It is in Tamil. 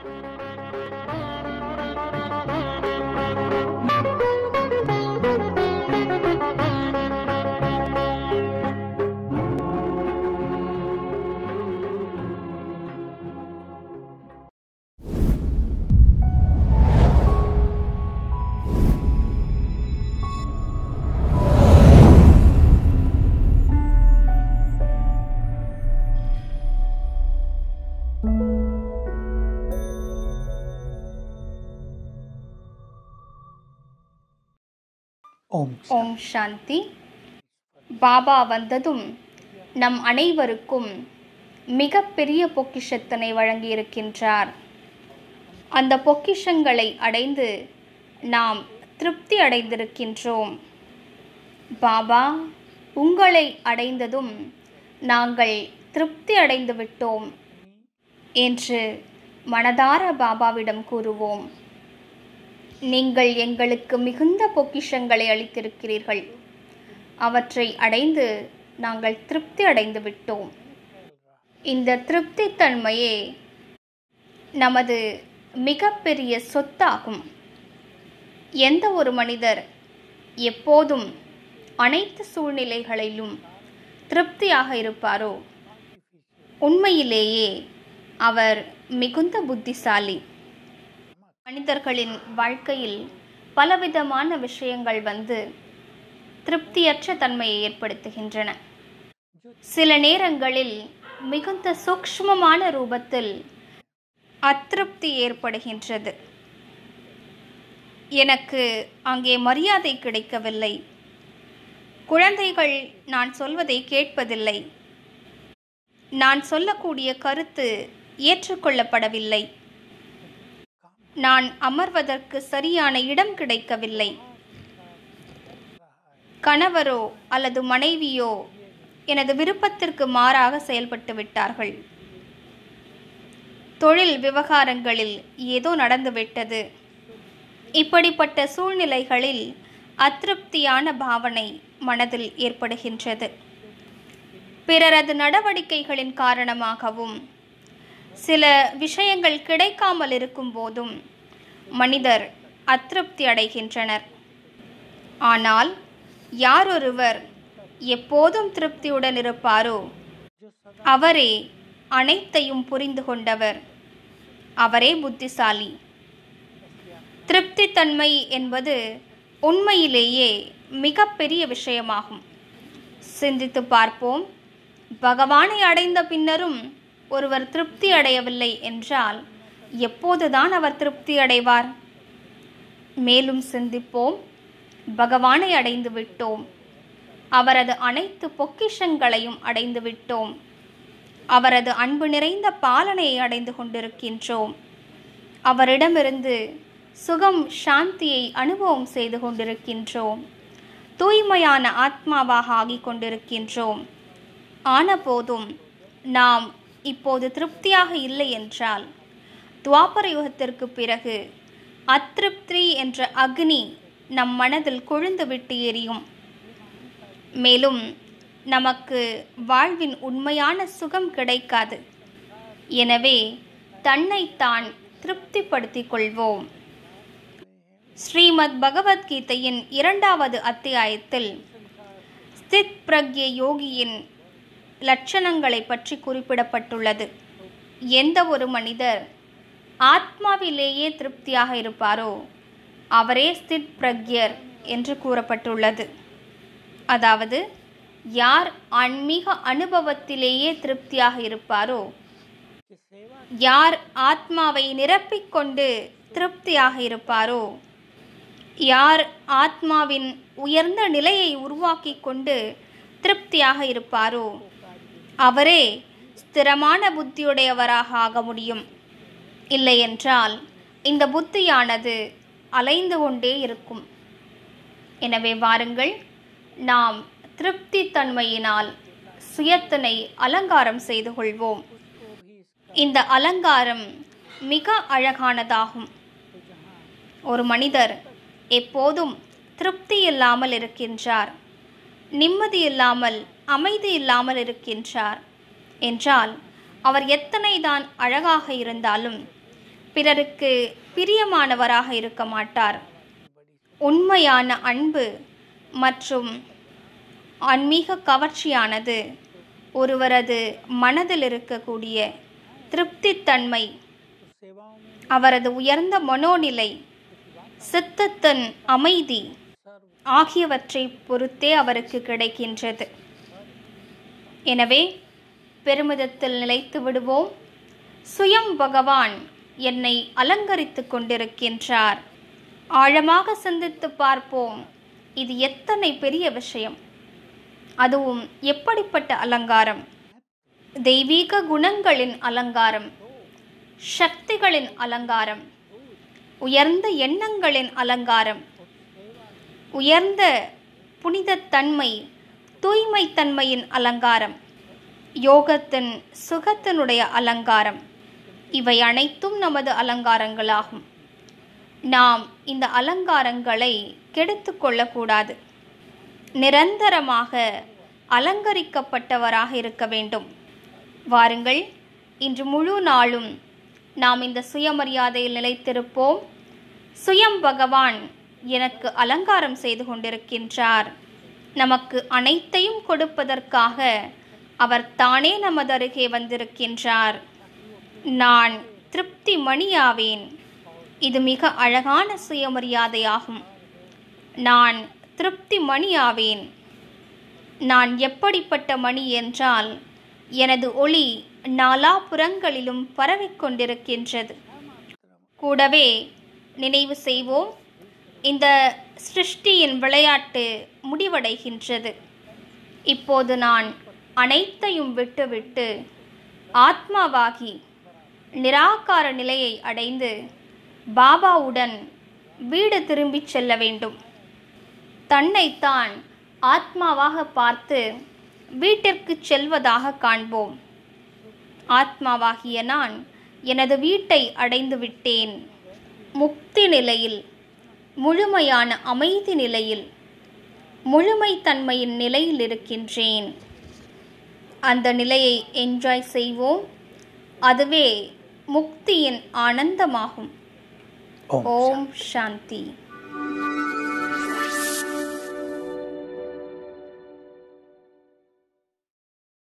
ஓம் ஓம் சாந்தி பாபா வந்ததும் நம் அனைவருக்கும் மிகப்பெரிய பொக்கிஷத்தினை வழங்கியிருக்கின்றார் அந்த பொக்கிஷங்களை அடைந்து நாம் திருப்தி அடைந்திருக்கின்றோம் பாபா உங்களை அடைந்ததும் நாங்கள் திருப்தி அடைந்து விட்டோம் என்று மனதார பாபாவிடம் கூறுவோம் நீங்கள் எங்களுக்கு மிகுந்த பொக்கிஷங்களை அளித்திருக்கிறீர்கள் அவற்றை அடைந்து நாங்கள் திருப்தி அடைந்து விட்டோம் இந்த திருப்தி தன்மையே நமது மிகப்பெரிய சொத்தாகும் எந்த ஒரு மனிதர் எப்போதும் அனைத்து சூழ்நிலைகளிலும் திருப்தியாக இருப்பாரோ உண்மையிலேயே அவர் மிகுந்த புத்திசாலி மனிதர்களின் வாழ்க்கையில் பலவிதமான விஷயங்கள் வந்து திருப்தியற்ற தன்மையை ஏற்படுத்துகின்றன சில நேரங்களில் மிகுந்த சூக்ஷ்மமான ரூபத்தில் அதிருப்தி ஏற்படுகின்றது எனக்கு அங்கே மரியாதை கிடைக்கவில்லை குழந்தைகள் நான் சொல்வதை கேட்பதில்லை நான் சொல்லக்கூடிய கருத்து ஏற்றுக்கொள்ளப்படவில்லை நான் அமர்வதற்கு சரியான இடம் கிடைக்கவில்லை கணவரோ அல்லது மனைவியோ எனது விருப்பத்திற்கு மாறாக செயல்பட்டு விட்டார்கள் தொழில் விவகாரங்களில் ஏதோ நடந்துவிட்டது இப்படிப்பட்ட சூழ்நிலைகளில் அதிருப்தியான பாவனை மனதில் ஏற்படுகின்றது பிறரது நடவடிக்கைகளின் காரணமாகவும் சில விஷயங்கள் கிடைக்காமல் இருக்கும் போதும் மனிதர் அதிருப்தி அடைகின்றனர் ஆனால் யாரொருவர் எப்போதும் திருப்தியுடன் இருப்பாரோ அவரே அனைத்தையும் புரிந்து கொண்டவர் அவரே புத்திசாலி திருப்தித்தன்மை என்பது உண்மையிலேயே மிகப்பெரிய விஷயமாகும் சிந்தித்து பார்ப்போம் பகவானை அடைந்த பின்னரும் ஒருவர் திருப்தி அடையவில்லை என்றால் எப்போதுதான் அவர் திருப்தி அடைவார் மேலும் சிந்திப்போம் பகவானை அடைந்து விட்டோம் அவரது அனைத்து பொக்கிஷங்களையும் அடைந்து விட்டோம் அவரது அன்பு நிறைந்த பாலனையை அடைந்து கொண்டிருக்கின்றோம் அவரிடமிருந்து சுகம் சாந்தியை அனுபவம் செய்து கொண்டிருக்கின்றோம் தூய்மையான ஆத்மாவாக ஆகிக் கொண்டிருக்கின்றோம் ஆனபோதும் நாம் இப்போது திருப்தியாக இல்லை என்றால் துவாபர யுகத்திற்கு பிறகு அதிருப்தி என்ற அக்னி நம் மனதில் கொழுந்து விட்டு எரியும் மேலும் நமக்கு வாழ்வின் உண்மையான சுகம் கிடைக்காது எனவே தன்னைத்தான் திருப்திப்படுத்திக் கொள்வோம் ஸ்ரீமத் பகவத்கீதையின் இரண்டாவது அத்தியாயத்தில் ஸ்தித் பிரக்ய யோகியின் லட்சணங்களை பற்றி குறிப்பிடப்பட்டுள்ளது எந்த ஒரு மனிதர் ஆத்மாவிலேயே திருப்தியாக இருப்பாரோ அவரே ஸ்தித் பிரக்யர் என்று கூறப்பட்டுள்ளது அதாவது யார் ஆன்மீக அனுபவத்திலேயே திருப்தியாக இருப்பாரோ யார் ஆத்மாவை நிரப்பிக்கொண்டு திருப்தியாக இருப்பாரோ யார் ஆத்மாவின் உயர்ந்த நிலையை உருவாக்கி கொண்டு திருப்தியாக இருப்பாரோ அவரே ஸ்திரமான புத்தியுடையவராக ஆக முடியும் இல்லையென்றால் இந்த புத்தியானது அலைந்து கொண்டே இருக்கும் எனவே வாருங்கள் நாம் திருப்தி தன்மையினால் சுயத்தினை அலங்காரம் செய்து கொள்வோம் இந்த அலங்காரம் மிக அழகானதாகும் ஒரு மனிதர் எப்போதும் திருப்தி இல்லாமல் இருக்கின்றார் நிம்மதி இல்லாமல் அமைதி இல்லாமல் இருக்கின்றார் என்றால் அவர் எத்தனை தான் அழகாக இருந்தாலும் பிறருக்கு பிரியமானவராக இருக்க மாட்டார் உண்மையான அன்பு மற்றும் ஆன்மீக கவர்ச்சியானது ஒருவரது மனதில் இருக்கக்கூடிய திருப்தித்தன்மை सेवाओं में அவரது உயர்ந்த மனோநிலை சித்தத்தின் அமைதி सर्व ஆகியவற்றை பொறுத்தே அவருக்கு கிடைக்கின்றது எனவே பெருமிதத்தில் நிலைத்து விடுவோம் சுயம் பகவான் என்னை அலங்கரித்துக் கொண்டிருக்கின்றார் ஆழமாக சிந்தித்து பார்ப்போம் இது எத்தனை பெரிய விஷயம் அதுவும் எப்படிப்பட்ட அலங்காரம் தெய்வீக குணங்களின் அலங்காரம் சக்திகளின் அலங்காரம் உயர்ந்த எண்ணங்களின் அலங்காரம் உயர்ந்த புனிதத்தன்மை தூய்மைத்தன்மையின் அலங்காரம் யோகத்தின் சுகத்தினுடைய அலங்காரம் இவை அனைத்தும் நமது அலங்காரங்களாகும் நாம் இந்த அலங்காரங்களை கெடுத்து கொள்ளக்கூடாது நிரந்தரமாக அலங்கரிக்கப்பட்டவராக இருக்க வேண்டும் வாருங்கள் இன்று முழு நாளும் நாம் இந்த சுயமரியாதையில் நிலைத்திருப்போம் சுயம் பகவான் எனக்கு அலங்காரம் செய்து கொண்டிருக்கின்றார் நமக்கு அனைத்தையும் கொடுப்பதற்காக அவர் தானே நமது அருகே வந்திருக்கின்றார் நான் திருப்தி மணியாவேன் இது மிக அழகான சுயமரியாதையாகும் நான் திருப்தி மணியாவேன் நான் எப்படிப்பட்ட மணி என்றால் எனது ஒளி நாலாபுறங்களிலும் பரவிக் கொண்டிருக்கின்றது கூடவே நினைவு செய்வோம் இந்த சிருஷ்டியின் விளையாட்டு முடிவடைகின்றது இப்போது நான் அனைத்தையும் விட்டுவிட்டு ஆத்மாவாகி நிராகார நிலையை அடைந்து பாபாவுடன் வீடு திரும்பிச் செல்ல வேண்டும் தன்னைத்தான் ஆத்மாவாக பார்த்து வீட்டிற்கு செல்வதாக காண்போம் ஆத்மாவாகிய நான் எனது வீட்டை அடைந்து விட்டேன் முக்தி நிலையில் முழுமையான அமைதி நிலையில் முழுமைத்தன்மையின் நிலையில் இருக்கின்றேன் அந்த நிலையை என்ஜாய் செய்வோம் அதுவே முக்தியின் ஆனந்தமாகும் ओम ஓம் சாந்தி